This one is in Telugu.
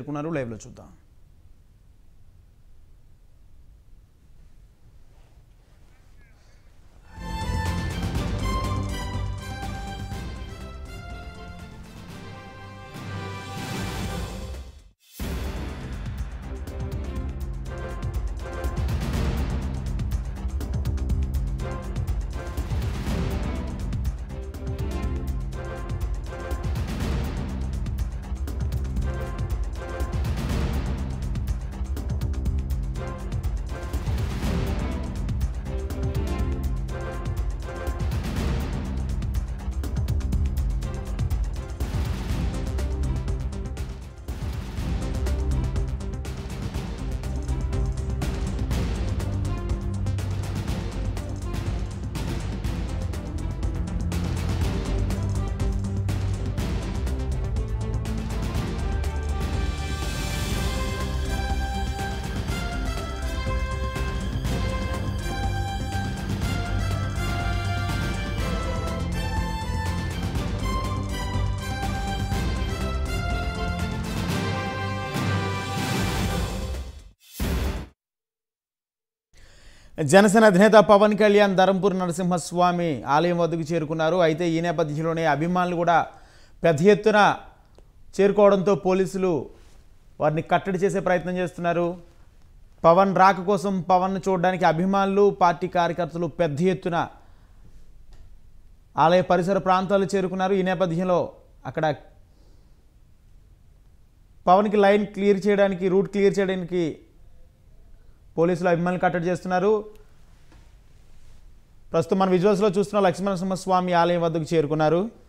చేరుకున్నారు లైవ్లో చూద్దాం జనసేన అధినేత పవన్ కళ్యాణ్ ధరంపూర్ నరసింహస్వామి ఆలయం వద్దకు చేరుకున్నారు అయితే ఈ నేపథ్యంలోనే అభిమానులు కూడా పెద్ద ఎత్తున చేరుకోవడంతో పోలీసులు వారిని కట్టడి చేసే ప్రయత్నం చేస్తున్నారు పవన్ రాక కోసం పవన్ చూడడానికి అభిమానులు పార్టీ కార్యకర్తలు పెద్ద ఎత్తున ఆలయ పరిసర ప్రాంతాలు చేరుకున్నారు ఈ నేపథ్యంలో అక్కడ పవన్కి లైన్ క్లియర్ చేయడానికి రూట్ క్లియర్ చేయడానికి పోలీసులు అభిమానులు కట్టడి చేస్తున్నారు ప్రస్తుతం మన విజువల్స్లో చూస్తున్న లక్ష్మణసింహ స్వామి ఆలయం వద్దకు చేరుకున్నారు